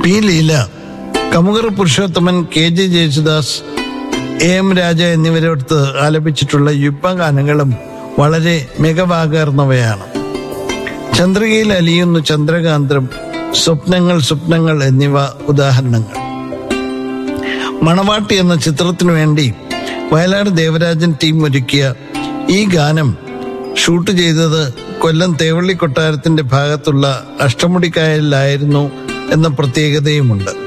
P Leela Kamukara Purushothaman K J Yesudas A M Raja എന്നിവരെടുത്ത് ആലപിച്ചിട്ടുള്ള യുഗ്മഗാനങ്ങളും വളരെ മികവാകർന്നവയാണ് ചന്ദ്രികയിൽ അലിയുന്നു ചന്ദ്രകാന്തം സ്വപ്നങ്ങൾ സ്വപ്നങ്ങൾ എന്നിവ ഉദാഹരണങ്ങൾ മണവാട്ടി എന്ന ചിത്രത്തിനു വേണ്ടി വയലാട് ദേവരാജൻ ടീം ഒരുക്കിയ ഈ ഗാനം ഷൂട്ട് ചെയ്തത് കൊല്ലം തേവള്ളി കൊട്ടാരത്തിന്റെ ഭാഗത്തുള്ള അഷ്ടമുടിക്കായലിലായിരുന്നു എന്ന പ്രത്യേകതയുമുണ്ട്